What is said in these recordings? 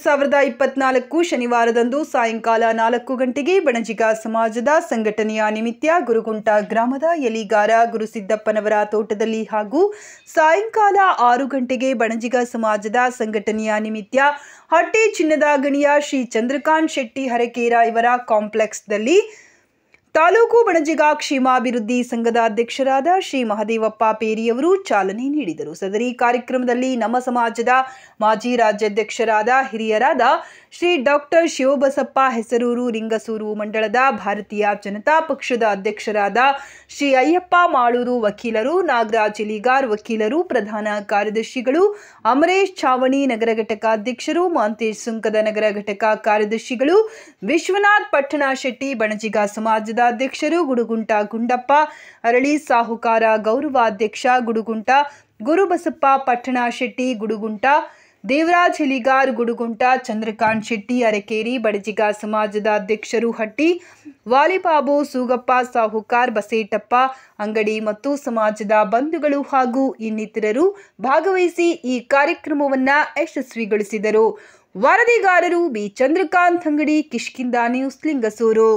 ಸಾವಿರದ ಇಪ್ಪತ್ನಾಲ್ಕು ಶನಿವಾರದಂದು ಸಾಯಂಕಾಲ ನಾಲ್ಕು ಗಂಟೆಗೆ ಬಣಜಿಗ ಸಮಾಜದ ಸಂಘಟನೆಯ ನಿಮಿತ್ತ ಗುರುಗುಂಟ ಗ್ರಾಮದ ಯಲಿಗಾರ ಗುರುಸಿದ್ದಪ್ಪನವರ ತೋಟದಲ್ಲಿ ಹಾಗೂ ಸಾಯಂಕಾಲ ಆರು ಗಂಟೆಗೆ ಬಣಜಿಗ ಸಮಾಜದ ಸಂಘಟನೆಯ ನಿಮಿತ್ತ ಹಟ್ಟಿ ಚಿನ್ನದ ಗಣಿಯ ಶ್ರೀ ಚಂದ್ರಕಾಂತ್ ಶೆಟ್ಟಿ ಹರಕೇರ ಇವರ ಕಾಂಪ್ಲೆಕ್ಸ್ದಲ್ಲಿ ತಾಲೂಕು ಬಣಜಿಗ ಕ್ಷೇಮಾಭಿವೃದ್ಧಿ ಸಂಘದ ಅಧ್ಯಕ್ಷರಾದ ಶ್ರೀ ಮಹದೇವಪ್ಪ ಪೇರಿಯವರು ಚಾಲನೆ ನೀಡಿದರು ಸದರಿ ಕಾರ್ಯಕ್ರಮದಲ್ಲಿ ನಮ್ಮ ಸಮಾಜದ ಮಾಜಿ ರಾಜ್ಯಾಧ್ಯಕ್ಷರಾದ ಹಿರಿಯರಾದ ಶ್ರೀ ಡಾಕ್ಟರ್ ಶಿವಬಸಪ್ಪ ಹೆಸರೂರು ಲಿಂಗಸೂರು ಮಂಡಳದ ಭಾರತೀಯ ಜನತಾ ಪಕ್ಷದ ಅಧ್ಯಕ್ಷರಾದ ಶ್ರೀ ಅಯ್ಯಪ್ಪ ಮಾಳೂರು ವಕೀಲರು ನಾಗರಾಜ್ ಇಲಿಗಾರ್ ವಕೀಲರು ಪ್ರಧಾನ ಕಾರ್ಯದರ್ಶಿಗಳು ಅಮರೇಶ್ ಛಾವಣಿ ನಗರ ಘಟಕ ಅಧ್ಯಕ್ಷರು ಮಾಂತೇಶ್ ಸುಂಕದ ನಗರ ಘಟಕ ಕಾರ್ಯದರ್ಶಿಗಳು ವಿಶ್ವನಾಥ್ ಪಟ್ಟಣ ಶೆಟ್ಟಿ ಬಣಜಿಗ ಸಮಾಜದ ಅಧ್ಯಕ್ಷರು ಗುಡುಗುಂಟ ಗುಂಡಪ್ಪ ಅರಳಿ ಸಾಹುಕಾರ ಗೌರವಾಧ್ಯಕ್ಷ ಗುಡುಗುಂಟ ಗುರುಬಸಪ್ಪ ಪಟ್ಟಣ ಶೆಟ್ಟಿ ಗುಡುಗುಂಟ ದೇವರಾಜ್ ಹಿಲಿಗಾರ್ ಗುಡುಗುಂಟ ಚಂದ್ರಕಾಂತ್ ಶೆಟ್ಟಿ ಅರಕೇರಿ ಬಡಜಿಗ ಸಮಾಜದ ಅಧ್ಯಕ್ಷರು ಹಟ್ಟಿ ವಾಲಿಬಾಬು ಸೂಗಪ್ಪ ಸಾಹುಕಾರ್ ಬಸೇಟಪ್ಪ ಅಂಗಡಿ ಮತ್ತು ಸಮಾಜದ ಬಂಧುಗಳು ಹಾಗೂ ಇನ್ನಿತರರು ಭಾಗವಹಿಸಿ ಈ ಕಾರ್ಯಕ್ರಮವನ್ನ ಯಶಸ್ವಿಗೊಳಿಸಿದರು ವರದಿಗಾರರು ಬಿ ಚಂದ್ರಕಾಂತ್ ಅಂಗಡಿ ಕಿಷ್ಕಿಂದ ನ್ಯೂಸ್ ಲಿಂಗಸೂರು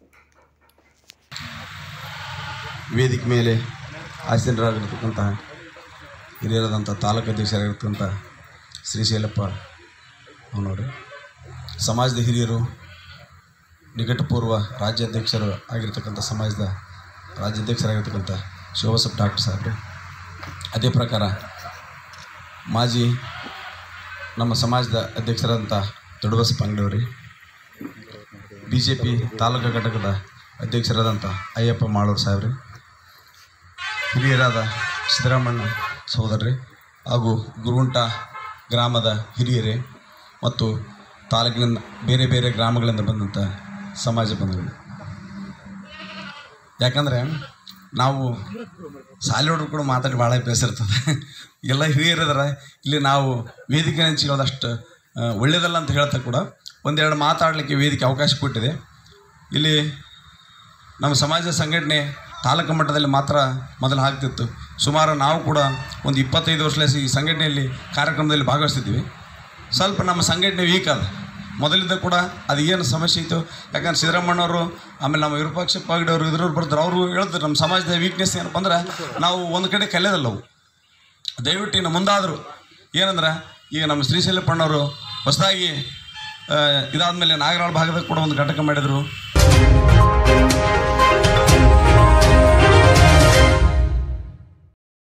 ವೇದಿಕೆ ಮೇಲೆ ಆಸೀನರಾಗಿರ್ತಕ್ಕಂಥ ಹಿರಿಯರಾದಂಥ ತಾಲೂಕು ಅಧ್ಯಕ್ಷರಾಗಿರ್ತಕ್ಕಂಥ ಶ್ರೀಶೈಲಪ್ಪ ಅವನವರು ಸಮಾಜದ ಹಿರಿಯರು ನಿಕಟಪೂರ್ವ ರಾಜ್ಯಾಧ್ಯಕ್ಷರು ಆಗಿರ್ತಕ್ಕಂಥ ಸಮಾಜದ ರಾಜ್ಯಾಧ್ಯಕ್ಷರಾಗಿರ್ತಕ್ಕಂಥ ಶಿವಬಸಪ್ಪ ಡಾಕ್ಟರ್ ಸಾಹೇಬ್ರು ಅದೇ ಪ್ರಕಾರ ಮಾಜಿ ನಮ್ಮ ಸಮಾಜದ ಅಧ್ಯಕ್ಷರಾದಂಥ ದೊಡ್ಡಬಸಪ್ಪ ಅಂಗಡಿಯವರು ಬಿ ಜೆ ಪಿ ತಾಲೂಕು ಘಟಕದ ಅಧ್ಯಕ್ಷರಾದಂಥ ಅಯ್ಯಪ್ಪ ಮಾಳೂರು ಸಾಹೇಬ್ರಿ ಹಿರಿಯರಾದ ಸಿದ್ದರಾಮಣ್ಣ ಸಹೋದರರೇ ಹಾಗೂ ಗುರುಗುಂಟ ಗ್ರಾಮದ ಹಿರಿಯರೇ ಮತ್ತು ತಾಲೂಕಿನ ಬೇರೆ ಬೇರೆ ಗ್ರಾಮಗಳಿಂದ ಬಂದಂಥ ಸಮಾಜ ಬಂಧುಗಳು ಯಾಕಂದರೆ ನಾವು ಶಾಲೆ ಹುಡುಗರು ಕೂಡ ಮಾತಾಡಿ ಭಾಳ ಅಭ್ಯಾಸ ಇರ್ತದೆ ಎಲ್ಲ ಹಿರಿಯರಿದಾರೆ ಇಲ್ಲಿ ನಾವು ವೇದಿಕೆ ಹಂಚಿರೋದಷ್ಟು ಆ, ಒಳ್ಳೆಯದಲ್ಲ ಅಂತ ಹೇಳ್ತಾ ಕೂಡ ಒಂದೆರಡು ಮಾತಾಡಲಿಕ್ಕೆ ವೇದಿಕೆ ಅವಕಾಶ ಕೊಟ್ಟಿದೆ ಇಲ್ಲಿ ನಮ್ಮ ಸಮಾಜ ಸಂಘಟನೆ ತಾಲೂಕು ಮಟ್ಟದಲ್ಲಿ ಮಾತ್ರ ಮೊದಲು ಆಗ್ತಿತ್ತು ಸುಮಾರು ನಾವು ಕೂಡ ಒಂದು ಇಪ್ಪತ್ತೈದು ವರ್ಷ ಈ ಸಂಘಟನೆಯಲ್ಲಿ ಕಾರ್ಯಕ್ರಮದಲ್ಲಿ ಭಾಗವಹಿಸ್ತಿದ್ವಿ ಸ್ವಲ್ಪ ನಮ್ಮ ಸಂಘಟನೆ ವೀಕ್ ಅದ ಮೊದಲಿಂದ ಕೂಡ ಅದು ಏನು ಸಮಸ್ಯೆ ಇತ್ತು ಯಾಕಂದ್ರೆ ಸಿದ್ದರಾಮಣ್ಣವರು ಆಮೇಲೆ ನಮ್ಮ ವಿರೂಪಾಕ್ಷ ಪಾಗಡಿಯವರು ಇದ್ರವ್ರು ಬರ್ತಾರೆ ಅವರು ಹೇಳಿದ್ರು ನಮ್ಮ ಸಮಾಜದ ವೀಕ್ನೆಸ್ ಏನಪ್ಪ ಅಂದ್ರೆ ನಾವು ಒಂದು ಕಡೆ ಕಲಿಯೋದಲ್ಲವು ದಯವಿಟ್ಟು ಇನ್ನು ಮುಂದಾದರು ಏನಂದ್ರೆ ಈಗ ನಮ್ಮ ಶ್ರೀಶೈಲಪ್ಪಣ್ಣವರು ಹೊಸದಾಗಿ ಇದಾದಮೇಲೆ ನಾಗರಾಳ ಭಾಗದಾಗ ಕೂಡ ಒಂದು ಘಟಕ ಮಾಡಿದರು